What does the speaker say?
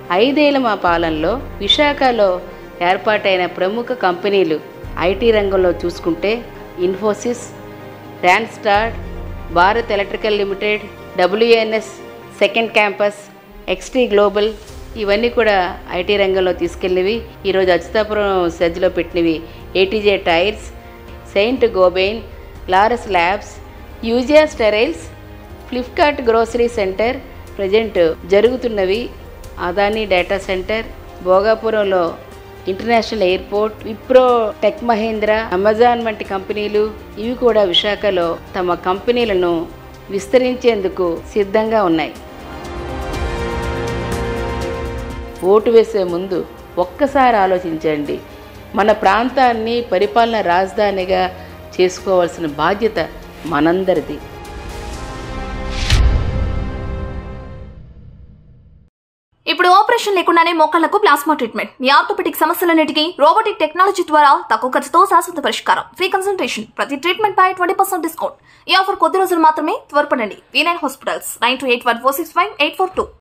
ఐదేళ్ల మా పాలనలో విశాఖలో ఏర్పాటైన ప్రముఖ కంపెనీలు ఐటీ రంగంలో చూసుకుంటే ఇన్ఫోసిస్ ర్యాన్స్టార్ Bharat electrical limited WNS second campus XT global ఇవన్నీ కూడా ఐటీ రంగంలో తీసుకెళ్ళినవి ఈరోజు అచ్యుతాపురం సెజ్లో పెట్టినవి ATG tyres Saint Gobain Laurus labs Eugia steriles Flipkart grocery centre present జరుగుతున్నవి అదానీ డేటా సెంటర్ భోగాపురంలో international airport Wipro tech Mahindra Amazon వంటి కంపెనీలు ఇవి కూడా విశాఖలో తమ కంపెనీలను విస్తరించేందుకు సిద్ధంగా ఉన్నాయి ఓటు వేసే ముందు ఒక్కసారి ఆలోచించండి మన ప్రాంతాన్ని పరిపాలన రాజధానిగా చేసుకోవాల్సిన బాధ్యత మనందరిది ఇప్పుడు ఆపరేషన్ లేకుండానే మోకాళ్లకు ప్లాస్మా ట్రీట్మెంట్ మీ ఆర్థోపెటిక్ సమస్యలన్నిటికీ రోబోటిక్ టెక్నాలజీ ద్వారా తక్కువ ఖర్చుతో శాశ్వత పరిష్కారం ఫ్రీ కన్సల్టేషన్ ప్రతి ట్రీట్మెంట్ పై ట్వంటీ పర్సెంట్ డిస్కౌంట్ ఈ ఆఫర్ కొద్ది రోజులు మాత్రమే త్వరపడండి V nine hospitals nine two eight one four six five eight four two